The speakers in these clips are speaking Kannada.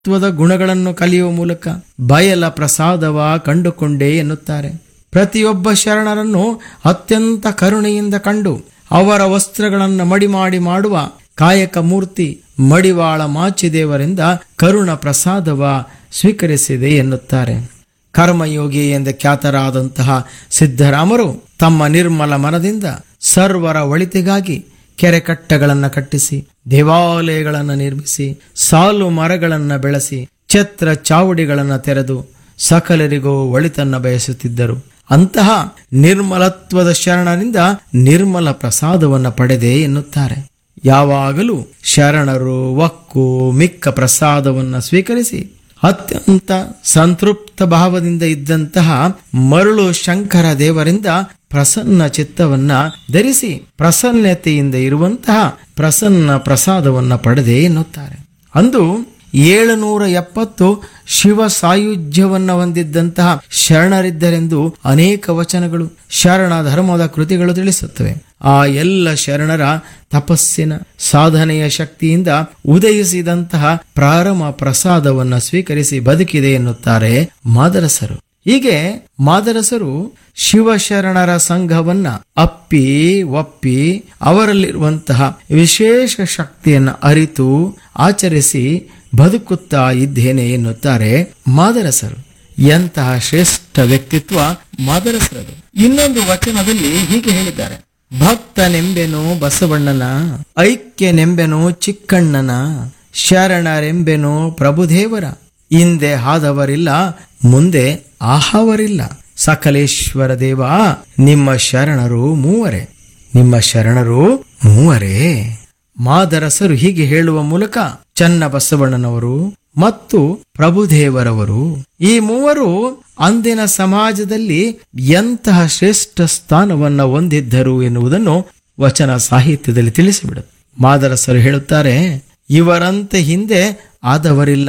ನಿರ್ಮಲತ್ವದ ಗುಣಗಳನ್ನು ಕಲಿಯುವ ಮೂಲಕ ಬಯಲ ಪ್ರಸಾದವ ಕಂಡುಕೊಂಡೇ ಎನ್ನುತ್ತಾರೆ ಪ್ರತಿಯೊಬ್ಬ ಶರಣರನ್ನು ಅತ್ಯಂತ ಕರುಣೆಯಿಂದ ಕಂಡು ಅವರ ವಸ್ತ್ರಗಳನ್ನು ಮಡಿ ಮಾಡಿ ಮಾಡುವ ಕಾಯಕ ಮೂರ್ತಿ ಮಡಿವಾಳ ಮಾಚಿದೇವರಿಂದ ಕರುಣ ಪ್ರಸಾದವ ಸ್ವೀಕರಿಸಿದೆ ಎನ್ನುತ್ತಾರೆ ಕರ್ಮಯೋಗಿ ಎಂದು ಖ್ಯಾತರಾದಂತಹ ಸಿದ್ದರಾಮರು ತಮ್ಮ ನಿರ್ಮಲ ಮನದಿಂದ ಸರ್ವರ ಒಳಿತಿಗಾಗಿ ಕೆರೆಕಟ್ಟೆಗಳನ್ನು ಕಟ್ಟಿಸಿ ದೇವಾಲಯಗಳನ್ನು ನಿರ್ಮಿಸಿ ಸಾಲು ಮರಗಳನ್ನು ಬೆಳೆಸಿ ಛತ್ರ ಚಾವಡಿಗಳನ್ನು ತೆರೆದು ಸಕಲರಿಗೂ ಒಳಿತನ್ನ ಬಯಸುತ್ತಿದ್ದರು ಅಂತಹ ನಿರ್ಮಲತ್ವದ ಶರಣರಿಂದ ನಿರ್ಮಲ ಪ್ರಸಾದವನ್ನು ಪಡೆದೆ ಎನ್ನುತ್ತಾರೆ ಯಾವಾಗಲೂ ಶರಣರು ಒಕ್ಕು ಮಿಕ್ಕ ಪ್ರಸಾದವನ್ನು ಸ್ವೀಕರಿಸಿ ಅತ್ಯಂತ ಸಂತೃಪ್ತ ಭಾವದಿಂದ ಇದ್ದಂತಹ ಮರಳು ಶಂಕರ ದೇವರಿಂದ ಪ್ರಸನ್ನ ಚಿತ್ತವನ್ನ ಧರಿಸಿ ಪ್ರಸನ್ನತೆಯಿಂದ ಇರುವಂತಹ ಪ್ರಸನ್ನ ಪ್ರಸಾದವನ್ನ ಪಡೆದೆ ಎನ್ನುತ್ತಾರೆ ಅಂದು ಏಳುನೂರ ಎಪ್ಪತ್ತು ಶಿವ ಸಾಯುಜ್ಯವನ್ನ ಹೊಂದಿದ್ದಂತಹ ಶರಣರಿದ್ದರೆಂದು ಅನೇಕ ವಚನಗಳು ಶರಣ ಧರ್ಮದ ಕೃತಿಗಳು ತಿಳಿಸುತ್ತವೆ ಆ ಎಲ್ಲ ಶರಣರ ತಪಸ್ಸಿನ ಸಾಧನೆಯ ಶಕ್ತಿಯಿಂದ ಉದಯಿಸಿದಂತಹ ಪ್ರಾರಮ ಪ್ರಸಾದವನ್ನ ಸ್ವೀಕರಿಸಿ ಬದುಕಿದೆ ಎನ್ನುತ್ತಾರೆ ಮಾದರಸರು ಹೀಗೆ ಮಾದರಸರು ಶಿವಶರಣರ ಸಂಘವನ್ನ ಅಪ್ಪಿ ಒಪ್ಪಿ ಅವರಲ್ಲಿರುವಂತಹ ವಿಶೇಷ ಶಕ್ತಿಯನ್ನು ಅರಿತು ಆಚರಿಸಿ ಬದುಕುತ್ತಾ ಇದ್ದೇನೆ ಎನ್ನುತ್ತಾರೆ ಮಾದರಸರು ಎಂತಹ ಶ್ರೇಷ್ಠ ವ್ಯಕ್ತಿತ್ವ ಮಾದರಸರದು ಇನ್ನೊಂದು ವಚನದಲ್ಲಿ ಹೀಗೆ ಹೇಳಿದ್ದಾರೆ ಭಕ್ತನೆಂಬೆನು ಬಸವಣ್ಣನ ಐಕ್ಯನೆಂಬೆನು ಚಿಕ್ಕಣ್ಣನ ಶರಣರೆಂಬೆನು ಪ್ರಭುದೇವರ ಹಿಂದೆ ಹಾದವರಿಲ್ಲ ಮುಂದೆ ಆಹವರಿಲ್ಲ ಸಕಲೇಶ್ವರ ದೇವ ನಿಮ್ಮ ಶರಣರು ಮೂವರೇ ನಿಮ್ಮ ಶರಣರು ಮೂವರೇ ಮಾದರಸರು ಹೀಗೆ ಹೇಳುವ ಮೂಲಕ ಚನ್ನ ಬಸವಣ್ಣನವರು ಮತ್ತು ಪ್ರಭುದೇವರವರು ಈ ಮೂವರು ಅಂದಿನ ಸಮಾಜದಲ್ಲಿ ಎಂತಹ ಶ್ರೇಷ್ಠ ಸ್ಥಾನವನ್ನ ಹೊಂದಿದ್ದರು ಎನ್ನುವುದನ್ನು ವಚನ ಸಾಹಿತ್ಯದಲ್ಲಿ ತಿಳಿಸಿಬಿಡುತ್ತೆ ಮಾದರಸರು ಹೇಳುತ್ತಾರೆ ಇವರಂತೆ ಹಿಂದೆ ಆದವರಿಲ್ಲ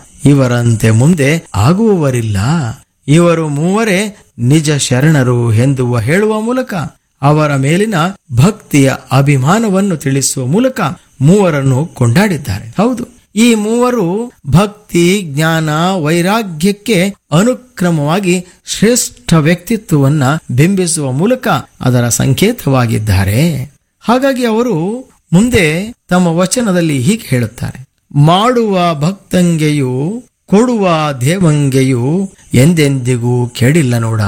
ಇವರಂತೆ ಮುಂದೆ ಆಗುವವರಿಲ್ಲ ಇವರು ಮೂವರೇ ನಿಜ ಶರಣರು ಎಂದುವ ಹೇಳುವ ಮೂಲಕ ಅವರ ಮೇಲಿನ ಭಕ್ತಿಯ ಅಭಿಮಾನವನ್ನು ತಿಳಿಸುವ ಮೂಲಕ ಮೂವರನ್ನು ಕೊಂಡಾಡಿದ್ದಾರೆ ಹೌದು ಈ ಮೂವರು ಭಕ್ತಿ ಜ್ಞಾನ ವೈರಾಗ್ಯಕ್ಕೆ ಅನುಕ್ರಮವಾಗಿ ಶ್ರೇಷ್ಠ ವ್ಯಕ್ತಿತ್ವವನ್ನ ಬಿಂಬಿಸುವ ಮೂಲಕ ಅದರ ಸಂಕೇತವಾಗಿದ್ದಾರೆ ಹಾಗಾಗಿ ಅವರು ಮುಂದೆ ತಮ್ಮ ವಚನದಲ್ಲಿ ಹೀಗೆ ಹೇಳುತ್ತಾರೆ ಮಾಡುವ ಭಕ್ತಂಗೆಯು ಕೊಡುವ ದೇವಂಗೆಯು ಎಂದೆಂದಿಗೂ ಕೆಡಿಲ್ಲ ನೋಡ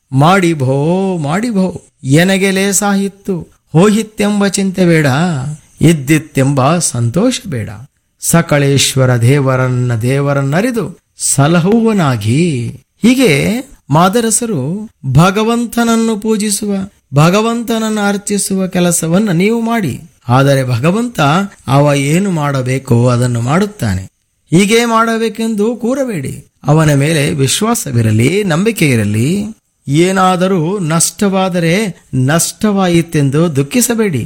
ಮಾಡಿಭೋ ಮಾಡಿಭೋ ಎನಗೆ ಲೇಸಾಹಿತ್ತು ಹೋಹಿತ್ತೆಂಬ ಚಿಂತೆ ಬೇಡ ಇದ್ದಿತ್ತೆಂಬ ಸಂತೋಷ ಬೇಡ ಸಕಳೇಶ್ವರ ದೇವರನ್ನ ದೇವರನ್ನರಿದು ಸಲಹುವನಾಗಿ ಹೀಗೆ ಮಾದರಸರು ಭಗವಂತನನ್ನು ಪೂಜಿಸುವ ಭಗವಂತನನ್ನು ಅರ್ಚಿಸುವ ಕೆಲಸವನ್ನ ನೀವು ಮಾಡಿ ಆದರೆ ಭಗವಂತ ಅವ ಏನು ಮಾಡಬೇಕೋ ಅದನ್ನು ಮಾಡುತ್ತಾನೆ ಹೀಗೆ ಮಾಡಬೇಕೆಂದು ಕೂರಬೇಡಿ ಅವನ ಮೇಲೆ ವಿಶ್ವಾಸವಿರಲಿ ನಂಬಿಕೆ ಇರಲಿ ಏನಾದರೂ ನಷ್ಟವಾದರೆ ನಷ್ಟವಾಯಿತೆಂದು ದುಃಖಿಸಬೇಡಿ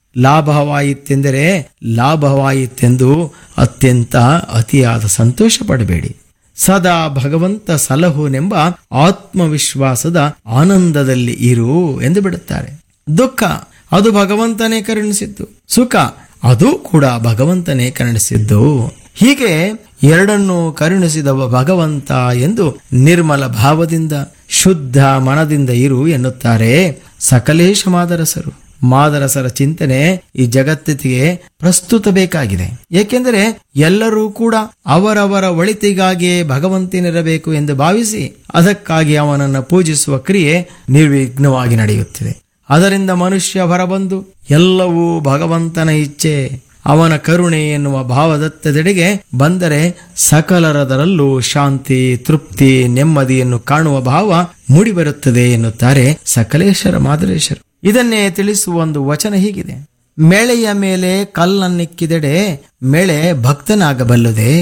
ಲಾಭವಾಯಿತೆಂದರೆ ಲಾಭವಾಯಿತೆಂದು ಅತ್ಯಂತ ಅತಿಯಾದ ಸಂತೋಷ ಪಡಬೇಡಿ ಸದಾ ಭಗವಂತ ಸಲಹುನೆಂಬ ಆತ್ಮವಿಶ್ವಾಸದ ಆನಂದದಲ್ಲಿ ಇರು ಎಂದು ಬಿಡುತ್ತಾರೆ ದುಃಖ ಅದು ಭಗವಂತನೇ ಕರುಣಿಸಿದ್ದು ಸುಖ ಅದು ಕೂಡ ಭಗವಂತನೇ ಕರುಣಿಸಿದ್ದು ಹೀಗೆ ಎರಡನ್ನೂ ಕರುಣಿಸಿದವ ಭಗವಂತ ಎಂದು ನಿರ್ಮಲ ಭಾವದಿಂದ ಶುದ್ಧ ಮನದಿಂದ ಇರು ಎನ್ನುತ್ತಾರೆ ಸಕಲೇಶ ಮಾದರಸರು ಮಾದರಸರ ಚಿಂತನೆ ಈ ಜಗತ್ತಿಗೆ ಪ್ರಸ್ತುತ ಬೇಕಾಗಿದೆ ಏಕೆಂದರೆ ಎಲ್ಲರೂ ಕೂಡ ಅವರವರ ಒಳಿತಿಗಾಗಿಯೇ ಭಗವಂತನಿರಬೇಕು ಎಂದು ಭಾವಿಸಿ ಅದಕ್ಕಾಗಿ ಅವನನ್ನು ಪೂಜಿಸುವ ಕ್ರಿಯೆ ನಿರ್ವಿಘ್ನವಾಗಿ ನಡೆಯುತ್ತಿದೆ ಅದರಿಂದ ಮನುಷ್ಯ ಹೊರಬಂದು ಎಲ್ಲವೂ ಭಗವಂತನ ಇಚ್ಛೆ ಅವನ ಕರುಣೆ ಎನ್ನುವ ಭಾವದತ್ತದೆಡೆಗೆ ಬಂದರೆ ಸಕಲರದರಲ್ಲೂ ಶಾಂತಿ ತೃಪ್ತಿ ನೆಮ್ಮದಿಯನ್ನು ಕಾಣುವ ಭಾವ ಮೂಡಿಬರುತ್ತದೆ ಎನ್ನುತ್ತಾರೆ ಸಕಲೇಶ್ವರ ಮಾದರೇಶ್ವರ ಇದನ್ನೇ ತಿಳಿಸುವ ಒಂದು ವಚನ ಹೀಗಿದೆ ಮೇಳೆಯ ಮೇಲೆ ಕಲ್ಲನ್ನಿಕ್ಕಿದೆಡೆ ಮೇಳೆ ಭಕ್ತನಾಗಬಲ್ಲುದೆ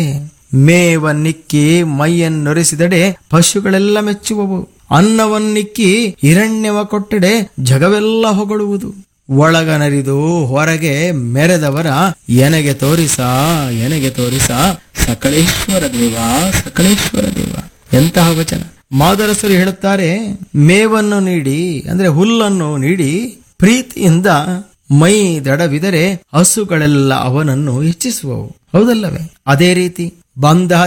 ಮೇವನ್ನಿಕ್ಕಿ ಮೈಯನ್ನೊರೆಸಿದಡೆ ಪಶುಗಳೆಲ್ಲ ಮೆಚ್ಚುವವು ಅನ್ನವನ್ನಿಕ್ಕಿ ಹಿರಣ್ಯವ ಕೊಟ್ಟಡೆ ಜಗವೆಲ್ಲ ಹೊಗಳುವುದು ಒಳಗನರಿದು ಹೊರಗೆ ಮೆರೆದವರ ಎನಗೆ ತೋರಿಸ ಎನಗೆ ತೋರಿಸ ಸಕಳೇಶ್ವರ ದೇವ ಸಕಳೇಶ್ವರ ದೇವ ಎಂತಹ ವಚನ ಮಾದರಸರು ಹೇಳುತ್ತಾರೆ ಮೇವನ್ನು ನೀಡಿ ಅಂದ್ರೆ ಹುಲ್ಲನ್ನು ನೀಡಿ ಪ್ರೀತಿಯಿಂದ ಮೈ ದಡವಿದರೆ ಹಸುಗಳೆಲ್ಲ ಅವನನ್ನು ಹೆಚ್ಚಿಸುವವು ಹೌದಲ್ಲವೇ ಅದೇ ರೀತಿ ಬಂಧ